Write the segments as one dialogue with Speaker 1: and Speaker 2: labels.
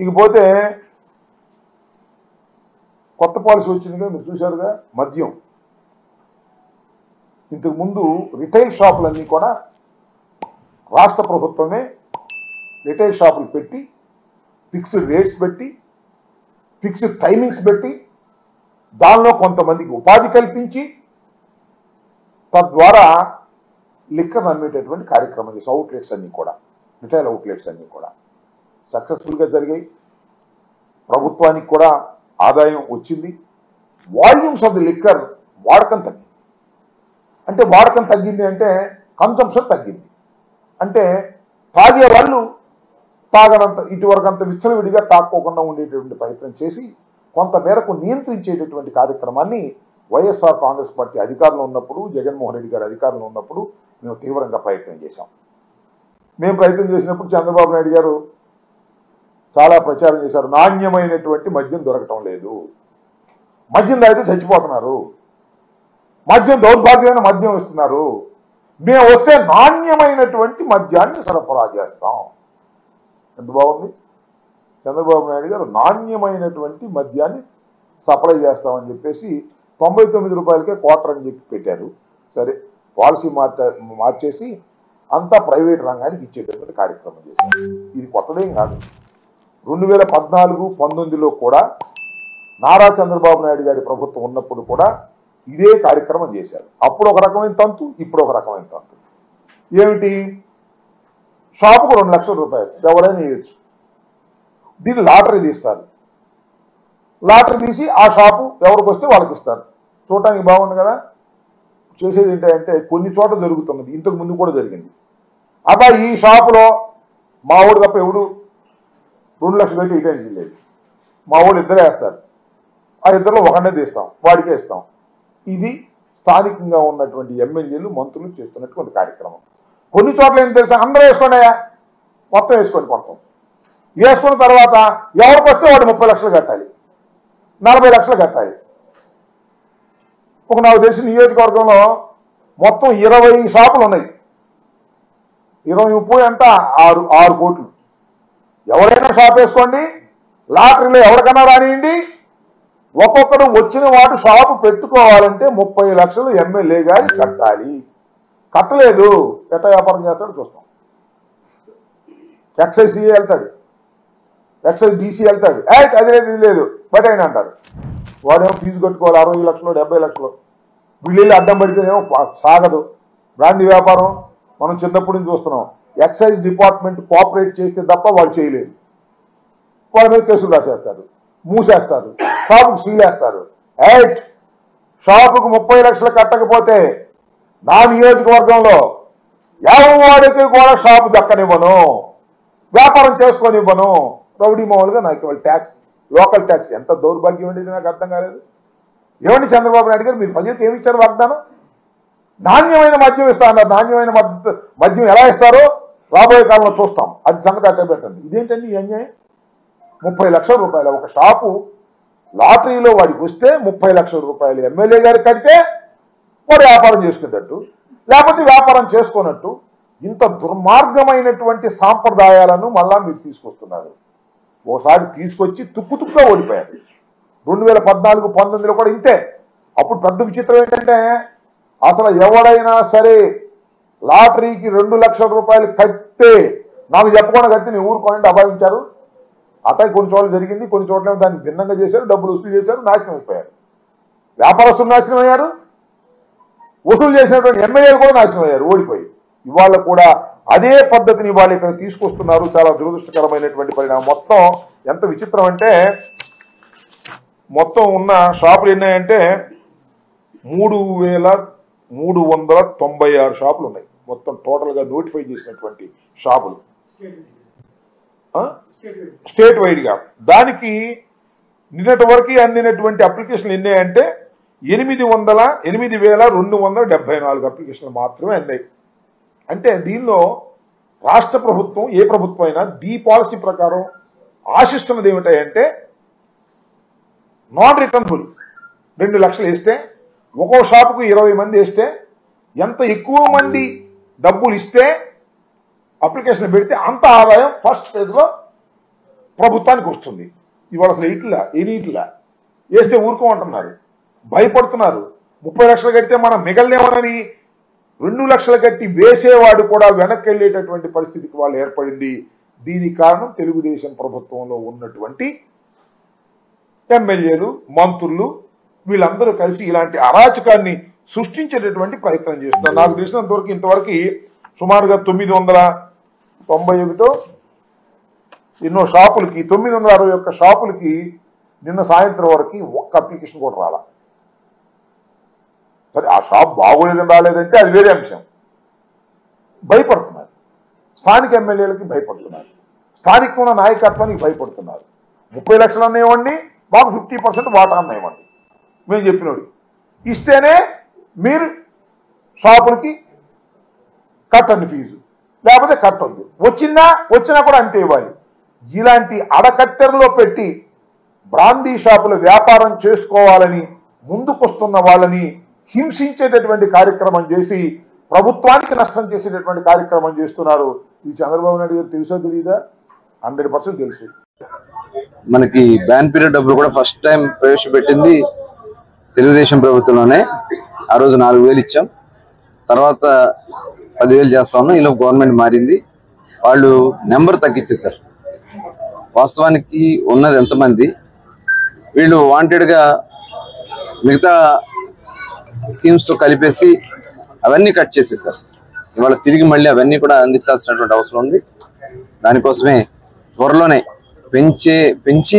Speaker 1: ఇకపోతే కొత్త పాలసీ వచ్చిందిగా మీరు చూశారుగా మద్యం ఇంతకు ముందు రిటైల్ షాపులన్నీ కూడా రాష్ట్ర ప్రభుత్వమే రిటైల్ షాపులు పెట్టి ఫిక్స్డ్ రేట్స్ పెట్టి ఫిక్స్డ్ టైమింగ్స్ పెట్టి దానిలో కొంతమందికి ఉపాధి కల్పించి తద్వారా లిక్కర్ అమ్మేటటువంటి కార్యక్రమం చేసి అవుట్లెట్స్ అన్నీ కూడా రిటైల్ అవుట్లెట్స్ అన్నీ కూడా సక్సెస్ఫుల్గా జరిగాయి ప్రభుత్వానికి కూడా ఆదాయం వచ్చింది వాల్యూమ్స్ ఆఫ్ ది లిక్కర్ వాడకం తగ్గింది అంటే వాడకం తగ్గింది అంటే కన్సంప్షన్ తగ్గింది అంటే తాగే వాళ్ళు తాగనంత ఇటువరకు అంత విచ్చలవిడిగా తాక్కోకుండా ఉండేటటువంటి ప్రయత్నం చేసి కొంత మేరకు నియంత్రించేటటువంటి కార్యక్రమాన్ని వైఎస్ఆర్ కాంగ్రెస్ పార్టీ అధికారంలో ఉన్నప్పుడు జగన్మోహన్ రెడ్డి గారు అధికారంలో ఉన్నప్పుడు మేము తీవ్రంగా ప్రయత్నం చేశాం మేము ప్రయత్నం చేసినప్పుడు చంద్రబాబు నాయుడు గారు చాలా ప్రచారం చేశారు నాణ్యమైనటువంటి మద్యం దొరకటం లేదు మద్యం తాగితే చచ్చిపోతున్నారు మద్యం దౌర్భాగ్యమైన మద్యం ఇస్తున్నారు మేము వస్తే నాణ్యమైనటువంటి మద్యాన్ని సరఫరా చేస్తాం ఎంత బాగుంది చంద్రబాబు నాయుడు గారు నాణ్యమైనటువంటి మద్యాన్ని సప్లై చేస్తామని చెప్పేసి తొంభై తొమ్మిది రూపాయలకే క్వార్టర్ అని చెప్పి పెట్టారు సరే పాలసీ మార్చ మార్చేసి అంతా ప్రైవేట్ రంగానికి ఇచ్చేటటువంటి కార్యక్రమం చేశారు ఇది కొత్తదేం కాదు రెండు వేల పద్నాలుగు పంతొమ్మిదిలో కూడా నారా చంద్రబాబు నాయుడు గారి ప్రభుత్వం ఉన్నప్పుడు కూడా ఇదే కార్యక్రమం చేశారు అప్పుడు ఒక రకమైన తంతు ఇప్పుడు ఒక రకమైన తంతు ఏమిటి షాపుకు రెండు లక్షల రూపాయలు ఎవరైనా ఇవ్వచ్చు దీన్ని లాటరీ తీస్తారు లాటరీ తీసి ఆ షాపు ఎవరికి వస్తే వాళ్ళకి ఇస్తారు చూడటానికి బాగుంది కదా చేసేది ఏంటంటే కొన్ని చోట్ల జరుగుతున్నది ఇంతకు ముందు కూడా జరిగింది అబ్బా ఈ షాపులో మా ఊడు తప్ప ఎవడు రెండు లక్షలు పెట్టి ఇటేం లేదు మా ఊళ్ళు ఇద్దరే వేస్తారు ఆ ఇద్దరిలో ఒకనే తీస్తాం వాడికే ఇస్తాం ఇది స్థానికంగా ఉన్నటువంటి ఎమ్మెల్యేలు మంత్రులు చేస్తున్నటువంటి కార్యక్రమం కొన్ని చోట్ల ఏం తెలుసా అందరూ వేసుకోండియా మొత్తం వేసుకోండి మొత్తం వేసుకున్న తర్వాత ఎవరికి వస్తే వాడు ముప్పై లక్షలు కట్టాలి నలభై లక్షలు కట్టాలి ఒక నాకు తెలిసిన నియోజకవర్గంలో మొత్తం ఇరవై షాపులు ఉన్నాయి ఇరవై ముప్పై అంట ఆరు ఆరు కోట్లు ఎవరైనా షాప్ వేసుకోండి లాటరీలో ఎవరికైనా రానియండి ఒక్కొక్కడు వచ్చిన వాడు షాపు పెట్టుకోవాలంటే ముప్పై లక్షలు ఎమ్మెల్యే గారి కట్టాలి కట్టలేదు ఎట్ట వ్యాపారం చేస్తాడు చూస్తాం ఎక్సైజ్ సిఏ వెళ్తాడు ఎక్సైజ్ డీసీ వెళ్తాడు యాక్ట్ అది లేదు ఇది లేదు బట్ అయినా అంటారు వాడేమో ఫీజు కట్టుకోవాలి అరవై లక్షలు డెబ్బై లక్షలు వీళ్ళు వెళ్ళి అడ్డం పడితేనేమో పా- సాగదు బ్రాంతి వ్యాపారం మనం చిన్నప్పటి నుంచి చూస్తున్నాం ఎక్సైజ్ డిపార్ట్మెంట్ కోఆపరేట్ చేస్తే తప్ప వాళ్ళు చేయలేరు వాళ్ళ మీద కేసులు రాసేస్తారు మూసేస్తారు షాపుకు సీలేస్తారు ఎయిట్ షాపుకు ముప్పై లక్షలు కట్టకపోతే నా నియోజకవర్గంలో ఎవవాడికి కూడా షాపు దక్కనివ్వను వ్యాపారం చేసుకొనివ్వను రౌడీ మామూలుగా నాకు ఇవాళ ట్యాక్స్ లోకల్ ట్యాక్స్ ఎంత దౌర్భాగ్యం అండి ఇది నాకు అర్థం కాలేదు ఏమండి చంద్రబాబు నాయుడు గారు మీరు ప్రజలకు ఏమి ఇచ్చారు వాగ్దానం నాణ్యమైన మద్యం ఇస్తా అన్నారు నాణ్యమైన మద్య మద్యం ఎలా ఇస్తారో రాబోయే కాలంలో చూస్తాం అది సంగతి అట్టే పెట్టండి ఇదేంటండి ఈ అన్యాయం ముప్పై లక్షల రూపాయలు ఒక షాపు లాటరీలో వాడికి వస్తే ముప్పై లక్షల రూపాయలు ఎమ్మెల్యే గారికి కడితే వాడు వ్యాపారం చేసుకునేటట్టు లేకపోతే వ్యాపారం చేసుకోనట్టు ఇంత దుర్మార్గమైనటువంటి సాంప్రదాయాలను మళ్ళా మీరు తీసుకొస్తున్నారు ఓసారి తీసుకొచ్చి తుక్కు తుక్కుగా ఓడిపోయారు రెండు వేల పద్నాలుగు పంతొమ్మిదిలో కూడా ఇంతే అప్పుడు పెద్ద విచిత్రం ఏంటంటే అసలు ఎవడైనా సరే లాటరీకి రెండు లక్షల రూపాయలు కట్టే నాకు చెప్పకుండా కట్టి నీ ఊరుకోండి అభావించారు అట్లా కొన్ని చోట్ల జరిగింది కొన్ని చోట్ల దాన్ని భిన్నంగా చేశారు డబ్బులు వసూలు చేశారు నాశనం అయిపోయారు వ్యాపారస్తులు నాశనం అయ్యారు వసూలు చేసినటువంటి ఎమ్మెల్యేలు కూడా నాశనం అయ్యారు ఓడిపోయి ఇవాళ కూడా అదే పద్ధతిని ఇవాళ ఇక్కడ తీసుకొస్తున్నారు చాలా దురదృష్టకరమైనటువంటి పరిణామం మొత్తం ఎంత విచిత్రం అంటే మొత్తం ఉన్న షాపులు ఎన్నాయంటే మూడు వేల మూడు వందల తొంభై ఆరు షాపులు ఉన్నాయి మొత్తం టోటల్గా నోటిఫై చేసినటువంటి షాపులు ఆ? స్టేట్ వైడ్గా దానికి నిన్నటి వరకు అందినటువంటి అప్లికేషన్లు ఎన్ని అంటే ఎనిమిది వందల ఎనిమిది వేల రెండు వందల డెబ్బై నాలుగు అప్లికేషన్లు మాత్రమే అందాయి అంటే దీనిలో రాష్ట్ర ప్రభుత్వం ఏ ప్రభుత్వం అయినా దీ పాలసీ ప్రకారం ఆశిస్తున్నది ఏమిటంటే నాన్ రిటర్నబుల్ రెండు లక్షలు వేస్తే ఒక్కో షాపుకు ఇరవై మంది వేస్తే ఎంత ఎక్కువ మంది డబ్బులు ఇస్తే అప్లికేషన్ పెడితే అంత ఆదాయం ఫస్ట్ ఫేజ్లో ప్రభుత్వానికి వస్తుంది ఇవాళ అసలు ఇట్లా ఎని ఇట్లా వేస్తే ఊరుకోమంటున్నారు భయపడుతున్నారు ముప్పై లక్షలు కడితే మనం మిగలనేమోనని రెండు లక్షలు కట్టి వేసేవాడు కూడా వెనక్కి వెళ్ళేటటువంటి పరిస్థితికి వాళ్ళు ఏర్పడింది దీనికి కారణం తెలుగుదేశం ప్రభుత్వంలో ఉన్నటువంటి ఎమ్మెల్యేలు మంత్రులు వీళ్ళందరూ కలిసి ఇలాంటి అరాచకాన్ని సృష్టించేటటువంటి ప్రయత్నం చేస్తున్నారు నాకు తెలిసినంతవరకు ఇంతవరకు సుమారుగా తొమ్మిది వందల తొంభై ఒకటో ఎన్నో షాపులకి తొమ్మిది వందల అరవై ఒక్క షాపులకి నిన్న సాయంత్రం వరకు ఒక్క అప్లికేషన్ కూడా రాలా సరే ఆ షాప్ బాగోలేదని రాలేదంటే అది వేరే అంశం భయపడుతున్నారు స్థానిక ఎమ్మెల్యేలకి భయపడుతున్నారు స్థానిక ఉన్న నాయకత్వానికి భయపడుతున్నారు ముప్పై లక్షలు అన్నేవ్వండి మాకు ఫిఫ్టీ పర్సెంట్ వాటా అన్నేవ్వండి మేము చెప్పినోడు ఇస్తేనే మీరు షాపులకి కట్టండి ఫీజు లేకపోతే కట్టొద్దు వచ్చిందా వచ్చినా కూడా అంతే ఇవ్వాలి ఇలాంటి అడకట్టెరలో పెట్టి బ్రాందీ షాపుల వ్యాపారం చేసుకోవాలని ముందుకొస్తున్న వాళ్ళని హింసించేటటువంటి కార్యక్రమం చేసి ప్రభుత్వానికి నష్టం చేసేటటువంటి కార్యక్రమం చేస్తున్నారు ఇది చంద్రబాబు నాయుడు గారు తెలుసో తెలియదా హండ్రెడ్ పర్సెంట్ తెలుసు
Speaker 2: మనకి బ్యాన్ పీరియడ్ డబ్బులు కూడా ఫస్ట్ టైం ప్రవేశపెట్టింది తెలుగుదేశం ప్రభుత్వంలోనే ఆ రోజు నాలుగు వేలు ఇచ్చాం తర్వాత పదివేలు చేస్తా ఉన్నాం ఈలో గవర్నమెంట్ మారింది వాళ్ళు నెంబర్ తగ్గించేశారు వాస్తవానికి ఉన్నది ఎంతమంది వీళ్ళు వాంటెడ్గా మిగతా స్కీమ్స్తో కలిపేసి అవన్నీ కట్ చేసేసారు ఇవాళ తిరిగి మళ్ళీ అవన్నీ కూడా అందించాల్సినటువంటి అవసరం ఉంది దానికోసమే త్వరలోనే పెంచే పెంచి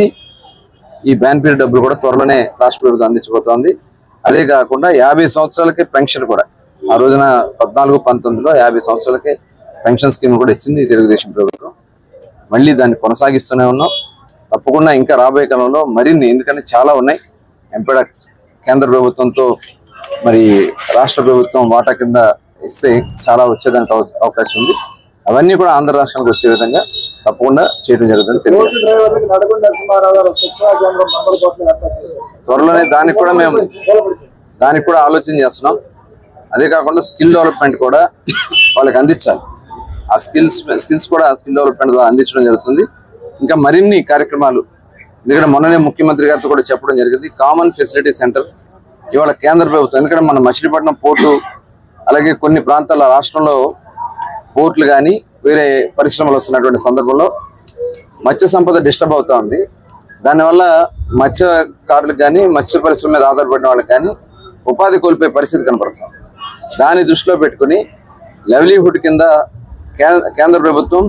Speaker 2: ఈ బ్యాన్ పీరియడ్ డబ్బులు కూడా త్వరలోనే రాష్ట్ర ప్రభుత్వం అందించబోతోంది అదే కాకుండా యాభై సంవత్సరాలకే పెన్షన్ కూడా ఆ రోజున పద్నాలుగు పంతొమ్మిదిలో యాభై సంవత్సరాలకే పెన్షన్ స్కీమ్ కూడా ఇచ్చింది ఈ తెలుగుదేశం ప్రభుత్వం మళ్ళీ దాన్ని కొనసాగిస్తూనే ఉన్నాం తప్పకుండా ఇంకా రాబోయే కాలంలో మరిన్ని ఎందుకంటే చాలా ఉన్నాయి ఎంపెడాక్స్ కేంద్ర ప్రభుత్వంతో మరి రాష్ట్ర ప్రభుత్వం వాటా కింద ఇస్తే చాలా వచ్చేదానికి అవ- అవకాశం ఉంది అవన్నీ కూడా ఆంధ్ర రాష్ట్రానికి వచ్చే విధంగా తప్పకుండా చేయడం జరుగుతుంది
Speaker 3: రోజు
Speaker 2: తెలియజేస్తాం
Speaker 3: డ్రైవర్లకి నడగొండ నరసింహారావు గారు శిక్షణ కేంద్రం మంగళ కోట్లు ఏర్పాటు చేశారు
Speaker 2: త్వరలోనే దానికి కూడా మేము
Speaker 3: నిలబడిపోయింది.
Speaker 2: దానికి కూడా ఆలోచన చేస్తున్నాం అదే కాకుండా స్కిల్ డెవలప్మెంట్ కూడా వాళ్ళకి అందించాలి ఆ స్కిల్స్ స్కిల్స్ కూడా స్కిల్ డెవలప్మెంట్ ద్వారా అందించడం జరుగుతుంది ఇంకా మరిన్ని కార్యక్రమాలు ఎందుకంటే మొన్ననే ముఖ్యమంత్రి గారితో కూడా చెప్పడం జరిగింది కామన్ ఫెసిలిటీ సెంటర్ ఇవాళ కేంద్ర ప్రభుత్వం ఎందుకంటే మన మచిలీపట్నం పోర్టు అలాగే కొన్ని ప్రాంతాల రాష్ట్రంలో పోర్ట్లు కానీ వేరే పరిశ్రమలు వస్తున్నటువంటి సందర్భంలో మత్స్య సంపద డిస్టర్బ్ అవుతా ఉంది దానివల్ల మత్స్యకారులకు కానీ మత్స్య పరిశ్రమ మీద ఆధారపడిన వాళ్ళకి కానీ ఉపాధి కోల్పోయే పరిస్థితి కనపడుతుంది దాన్ని దృష్టిలో పెట్టుకుని లైవ్లీహుడ్ కింద కే- కేంద్ర ప్రభుత్వం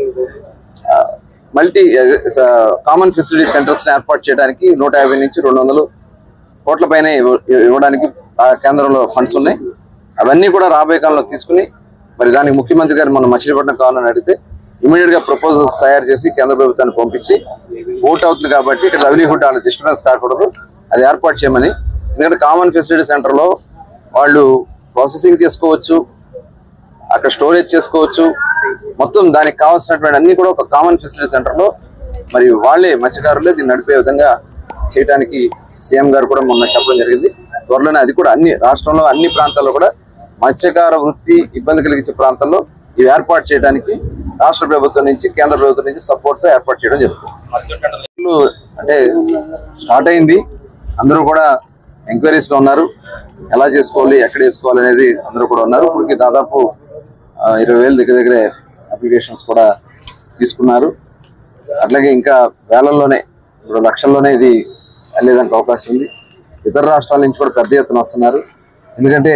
Speaker 2: ఆ, మల్టీ కామన్ ఫెసిలిటీ సెంటర్స్ ఏర్పాటు చేయడానికి నూట యాభై నుంచి రెండు వందలు కోట్ల పైన ఇవ్వడానికి ఆ కేంద్రంలో ఫండ్స్ ఉన్నాయి అవన్నీ కూడా రాబోయే కాలంలో తీసుకుని మరి దానికి ముఖ్యమంత్రి గారు మన మచిలీపట్నం కావాలని అడిగితే ఇమీడియట్ గా ప్రపోజల్స్ తయారు చేసి కేంద్ర ప్రభుత్వాన్ని పంపించి ఓట్ అవుతుంది కాబట్టి ఇక్కడ లవ్లీహుడ్ వాళ్ళ డిస్టర్బెన్స్ కాకూడదు అది ఏర్పాటు చేయమని ఎందుకంటే కామన్ ఫెసిలిటీ సెంటర్ లో వాళ్ళు ప్రాసెసింగ్ చేసుకోవచ్చు అక్కడ స్టోరేజ్ చేసుకోవచ్చు మొత్తం దానికి కావాల్సినటువంటి అన్ని కూడా ఒక కామన్ ఫెసిలిటీ సెంటర్ లో మరి వాళ్ళే మత్స్యకారులే దీన్ని నడిపే విధంగా చేయడానికి సీఎం గారు కూడా మొన్న చెప్పడం జరిగింది త్వరలోనే అది కూడా అన్ని రాష్ట్రంలో అన్ని ప్రాంతాల్లో కూడా మత్స్యకార వృత్తి ఇబ్బంది కలిగించే ప్రాంతాల్లో ఇవి ఏర్పాటు చేయడానికి రాష్ట్ర ప్రభుత్వం నుంచి కేంద్ర ప్రభుత్వం నుంచి సపోర్ట్ తో ఏర్పాటు చేయడం జరుగుతుంది అంటే స్టార్ట్ అయింది అందరూ కూడా ఎంక్వైరీస్ లో ఉన్నారు ఎలా చేసుకోవాలి ఎక్కడ చేసుకోవాలి అనేది అందరూ కూడా ఉన్నారు ఇప్పటికి దాదాపు ఆ, ఇరవై వేలు దగ్గర దగ్గరే అప్లికేషన్స్ కూడా తీసుకున్నారు అట్లాగే ఇంకా వేలల్లోనే ఇప్పుడు లక్షల్లోనే ఇది వెళ్ళేదానికి అవకాశం ఉంది ఇతర రాష్ట్రాల నుంచి కూడా పెద్ద ఎత్తున వస్తున్నారు ఎందుకంటే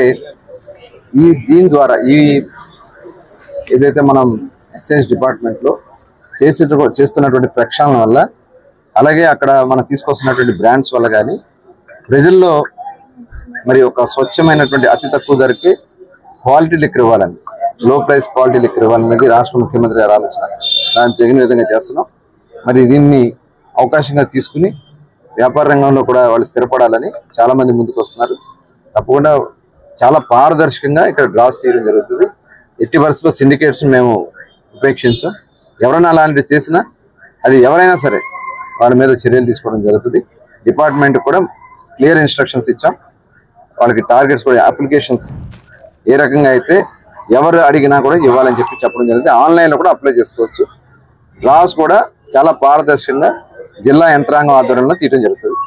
Speaker 2: ఈ దీని ద్వారా ఈ ఏదైతే మనం ఎక్సైజ్ డిపార్ట్మెంట్ లో చేసే చేస్తున్నటువంటి ప్రక్షాళన వల్ల అలాగే అక్కడ మనం తీసుకొస్తున్నటువంటి బ్రాండ్స్ వల్ల కానీ ప్రజల్లో మరి ఒక స్వచ్ఛమైనటువంటి అతి తక్కువ ధరకి క్వాలిటీ లిక్కర్ ఇవ్వాలని లో ప్రైస్ క్వాలిటీ లిక్కర్ ఇవ్వాలనేది రాష్ట్ర ముఖ్యమంత్రి గారి ఆలోచన దాన్ని తగిన విధంగా చేస్తున్నాం మరి దీన్ని అవకాశంగా తీసుకుని వ్యాపార రంగంలో కూడా వాళ్ళు స్థిరపడాలని చాలా మంది ముందుకు వస్తున్నారు తప్పకుండా చాలా పారదర్శకంగా ఇక్కడ డ్రాస్ తీయడం జరుగుతుంది ఎట్టి పరిస్థితుల్లో సిండికేట్స్ మేము ఉపేక్షించాం ఎవరైనా అలాంటివి చేసినా అది ఎవరైనా సరే వాళ్ళ మీద చర్యలు తీసుకోవడం జరుగుతుంది డిపార్ట్మెంట్ కూడా క్లియర్ ఇన్స్ట్రక్షన్స్ ఇచ్చాం వాళ్ళకి టార్గెట్స్ కూడా అప్లికేషన్స్ ఏ రకంగా అయితే ఎవరు అడిగినా కూడా ఇవ్వాలని చెప్పి చెప్పడం జరిగింది ఆన్లైన్లో కూడా అప్లై చేసుకోవచ్చు డ్రాస్ కూడా చాలా పారదర్శకంగా జిల్లా యంత్రాంగం ఆధ్వర్యంలో తీయడం జరుగుతుంది